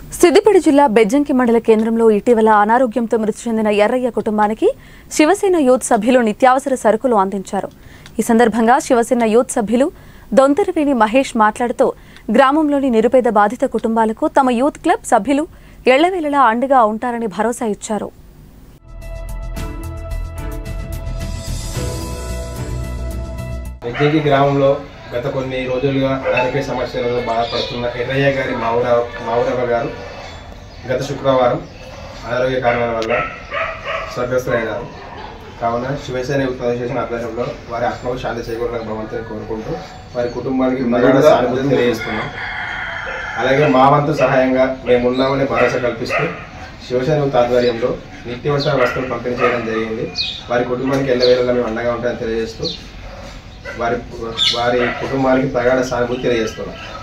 సిద్దిపేట జిల్లా బెజ్జంకి మండల కేంద్రంలో ఇటీవల అనారోగ్యంతో మృతి చెందిన ఎర్రయ్య కుటుంబానికి శివసేన యూత్ సభ్యులు నిత్యావసర సరుకులు అందించారు ఈ సందర్భంగా శివసేన యూత్ సభ్యులు దొంతరవేణి మహేష్ మాట్లాడుతూ గ్రామంలోని నిరుపేద బాధిత కుటుంబాలకు తమ యూత్ క్లబ్ సభ్యులు ఎళ్లవేళలా అండగా ఉంటారని భరోసా ఇచ్చారు వెజ్జకి గ్రామంలో గత కొన్ని రోజులుగా ఆరోగ్య సమస్యలతో బాధపడుతున్న ఎర్రయ్య గారి మావుర మావురవ గారు గత శుక్రవారం అనారోగ్య కారణాల వల్ల స్వర్గస్థులైనారు కావున శివసేన యూత్ అసోసియేషన్ ఆధ్వర్యంలో వారి ఆత్మకు శాంతి చేకూరడానికి భగవంతుని కోరుకుంటూ వారి కుటుంబానికి ప్రగాఢ సానుభూతి తెలియజేస్తున్నాం అలాగే మా వంతు సహాయంగా మేము ఉన్నామని భరోసా కల్పిస్తూ శివసేన యూత్ ఆధ్వర్యంలో నిత్యావసర వస్తువులు పంపిణీ చేయడం జరిగింది వారి కుటుంబానికి ఎల్లవేళలా మేము అండగా ఉంటామని తెలియజేస్తూ వారి వారి కుటుంబానికి ప్రగాఢ సానుభూతి తెలియజేస్తున్నాం